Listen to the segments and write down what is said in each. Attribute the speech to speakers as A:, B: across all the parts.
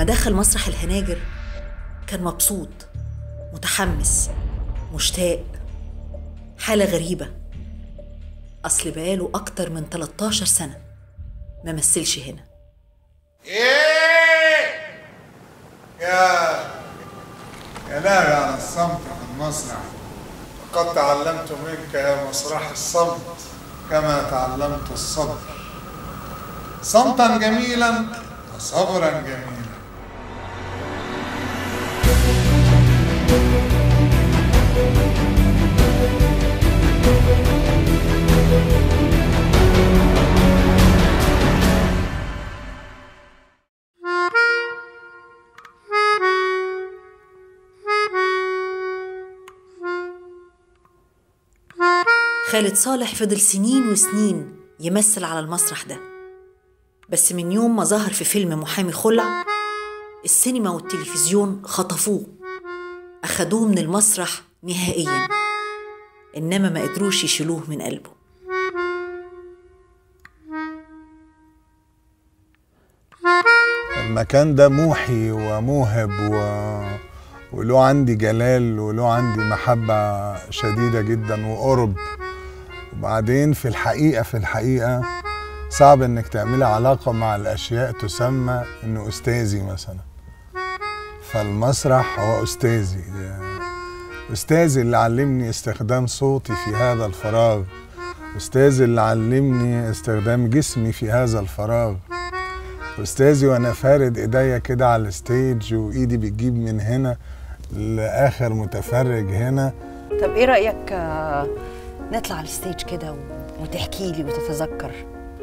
A: لما دخل مسرح الهناجر كان مبسوط متحمس مشتاق حالة غريبة أصل بقاله أكتر من 13 سنة ما مثلش هنا
B: ايه يا يا لا على الصمت في المسرح لقد تعلمت منك يا مسرح الصمت كما تعلمت الصبر صمتا جميلا وصبرا جميلا
A: خالد صالح فضل سنين وسنين يمثل على المسرح ده بس من يوم ما ظهر في فيلم محامي خلع السينما والتلفزيون خطفوه أخدوه من المسرح نهائيا إنما ما قدروش يشيلوه من قلبه
B: المكان ده موحي وموهب و... وله عندي جلال وله عندي محبة شديدة جدا وقرب وبعدين في الحقيقة في الحقيقة صعب انك تعملي علاقة مع الأشياء تسمى انه أستاذي مثلا فالمسرح هو أستاذي أستاذي اللي علمني استخدام صوتي في هذا الفراغ أستاذي اللي علمني استخدام جسمي في هذا الفراغ أستاذي وأنا فارد إيديا كده على الستيج وإيدي بتجيب من هنا لآخر متفرج هنا
C: طب ايه رايك آه، نطلع على الستيج كده و- وتحكي لي وتتذكر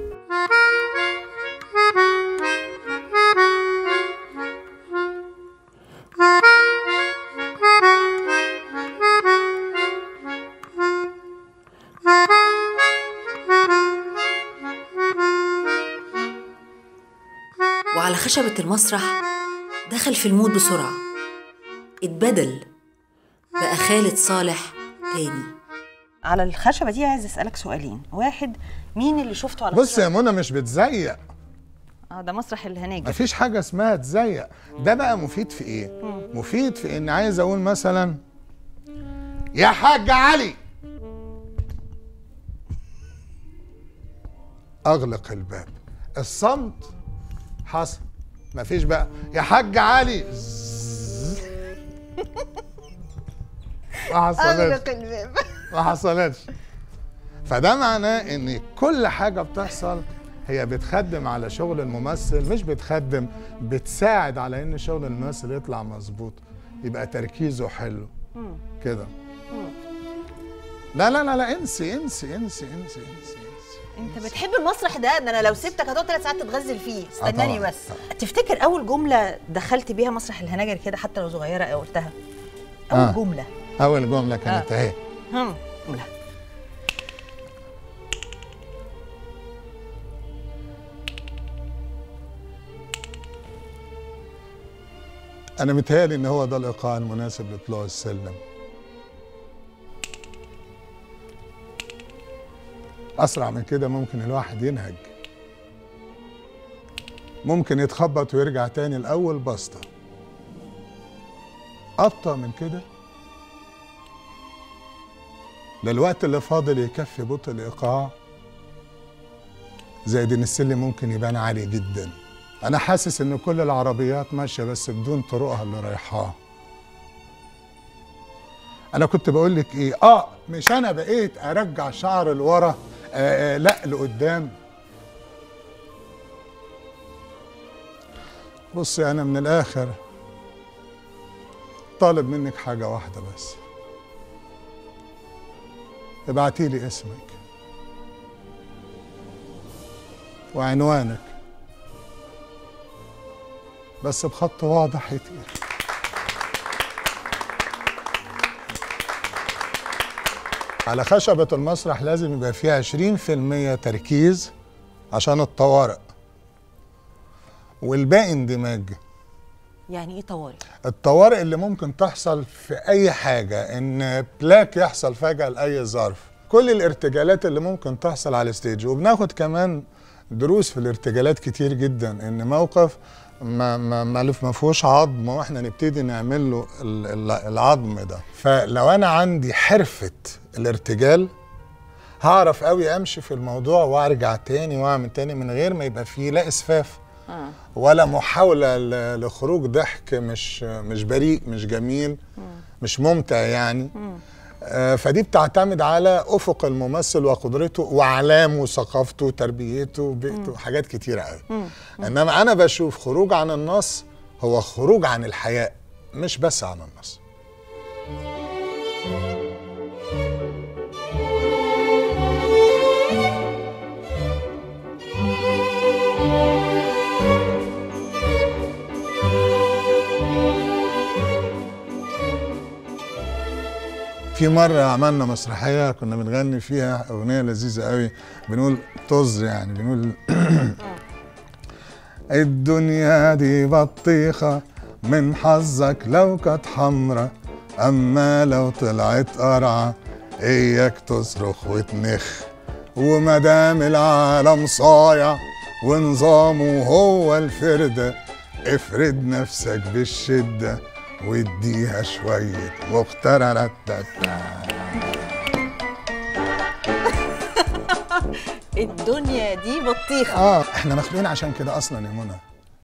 A: وعلى خشبة المسرح دخل في المود بسرعة اتبدل بقى خالد صالح تاني
C: على الخشبه دي عايز اسالك سؤالين واحد مين اللي شفته على
B: بص يا منى مش بتزيق
C: اه ده مسرح الهناجر
B: مفيش حاجة اسمها تزيق ده بقى مفيد في ايه؟ مفيد في ان عايز اقول مثلا يا حاج علي اغلق الباب الصمت حصل مفيش بقى يا حاج علي زز. ما حصلتش
C: الباب
B: ما حصلتش فده معناه ان كل حاجه بتحصل هي بتخدم على شغل الممثل مش بتخدم بتساعد على ان شغل الممثل يطلع مظبوط يبقى تركيزه حلو كده لا لا لا لا انسي انسي انسي انسي انسي, انسي.
C: انت بتحب المسرح ده ان انا لو سبتك هتقعد ثلاث ساعات تتغزل فيه استناني
B: طبعاً،
C: بس تفتكر اول جمله دخلت بيها مسرح الهناجر كده حتى لو صغيره او قلتها اول
B: آه.
C: جمله
B: اول جمله كانت اهي
C: هم قولها
B: انا متهيألي ان هو ده الايقاع المناسب لطلوع السلم اسرع من كده ممكن الواحد ينهج ممكن يتخبط ويرجع تاني الاول بسطه ابطا من كده ده الوقت اللي فاضل يكفي بطء الايقاع زائد ان السلم ممكن يبان عالي جدا انا حاسس ان كل العربيات ماشيه بس بدون طرقها اللي رايحاها انا كنت بقول لك ايه اه مش انا بقيت ارجع شعر لورا آه آه لا لقدام بصي انا من الاخر طالب منك حاجه واحده بس ابعتي لي اسمك وعنوانك بس بخط واضح يتقل على خشبة المسرح لازم يبقى فيها 20% تركيز عشان الطوارئ والباقي اندماج
C: يعني ايه طوارئ
B: الطوارئ اللي ممكن تحصل في اي حاجه ان بلاك يحصل فجاه لاي ظرف كل الارتجالات اللي ممكن تحصل على الستيج وبناخد كمان دروس في الارتجالات كتير جدا ان موقف ما ما ما ما فيهوش عظم واحنا نبتدي نعمل له ال- ال- العظم ده فلو انا عندي حرفه الارتجال هعرف قوي امشي في الموضوع وارجع تاني واعمل تاني من غير ما يبقى فيه لا اسفاف ولا محاوله ل- لخروج ضحك مش مش بريء مش جميل مش ممتع يعني آه، فدي بتعتمد على افق الممثل وقدرته واعلامه وثقافته وتربيته وبيئته وحاجات كتيره قوي انما انا بشوف خروج عن النص هو خروج عن الحياء مش بس عن النص في مرة عملنا مسرحية كنا بنغني فيها أغنية لذيذة قوي بنقول طز يعني بنقول الدنيا دي بطيخة من حظك لو كانت حمرا أما لو طلعت قرعة إياك تصرخ وتنخ ومدام العالم صايع ونظامه هو الفردة افرد نفسك بالشدة واديها شوية مخترعة
C: الدنيا دي بطيخه
B: اه احنا مخلوقين عشان كده اصلا يا منى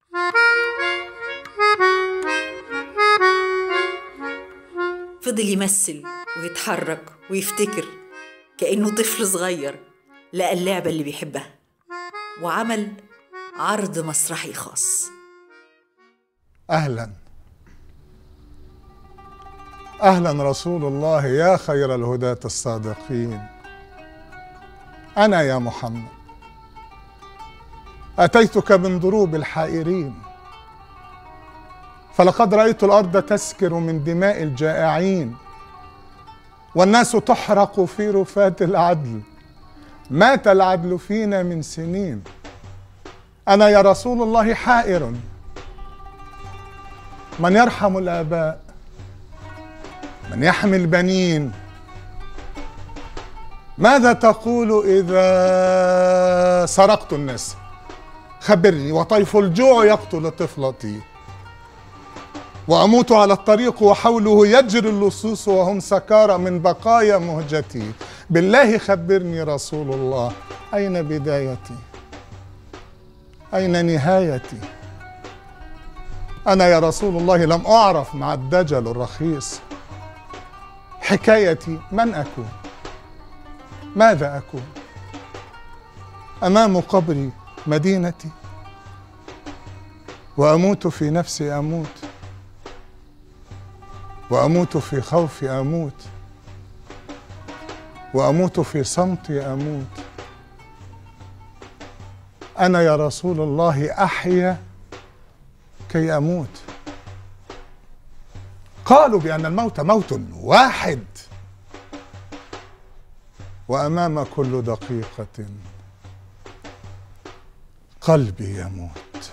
A: فضل يمثل ويتحرك ويفتكر كأنه طفل صغير لقى اللعبة اللي بيحبها وعمل عرض مسرحي خاص
B: اهلا اهلا رسول الله يا خير الهداة الصادقين انا يا محمد اتيتك من ضروب الحائرين فلقد رايت الارض تسكر من دماء الجائعين والناس تحرق في رفات العدل مات العدل فينا من سنين انا يا رسول الله حائر من يرحم الآباء من يحمي البنين ماذا تقول إذا سرقت الناس خبرني وطيف الجوع يقتل طفلتي وأموت على الطريق وحوله يجري اللصوص وهم سكارى من بقايا مهجتي بالله خبرني رسول الله أين بدايتي أين نهايتي أنا يا رسول الله لم أعرف مع الدجل الرخيص حكايتي من أكون ماذا أكون أمام قبري مدينتي وأموت في نفسي أموت وأموت في خوفي أموت وأموت في صمتي أموت أنا يا رسول الله أحيا كي اموت قالوا بان الموت موت واحد وامام كل دقيقه قلبي يموت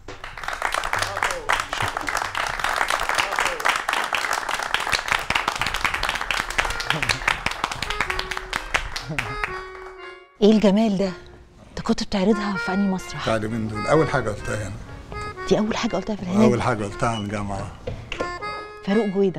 C: ايه الجمال ده انت كنت بتعرضها في انهي مسرح
B: بعد من دول اول حاجه قلتها هنا
C: دي اول حاجه قلتها في الهناك
B: اول حاجه قلتها على الجامعه
C: فاروق جويده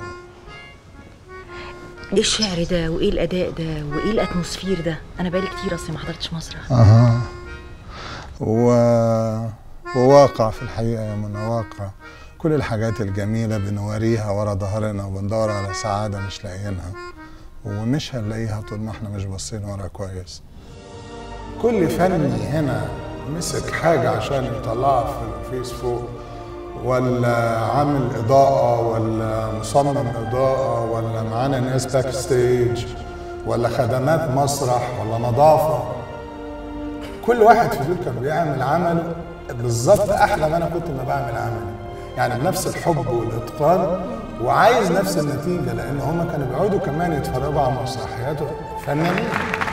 C: ايه الشعر ده وايه الاداء ده وايه الاتموسفير ده انا بقالي كتير اصلا ما حضرتش مسرح
B: اها و... وواقع في الحقيقه يا منى واقع كل الحاجات الجميله بنوريها ورا ظهرنا وبندور على سعاده مش لاقيينها ومش هنلاقيها طول ما احنا مش باصين ورا كويس كل فني هنا مسك حاجه عشان يطلعها في الفيس فوق ولا عامل اضاءه ولا مصمم اضاءه ولا معانا ناس باك ستيج ولا خدمات مسرح ولا نظافه كل واحد في دول كان بيعمل عمله بالظبط احلى ما انا كنت ما بعمل عملي يعني بنفس الحب والاتقان وعايز نفس النتيجه لان هم كانوا بيقعدوا كمان يتفرجوا على مسرحيات فنانين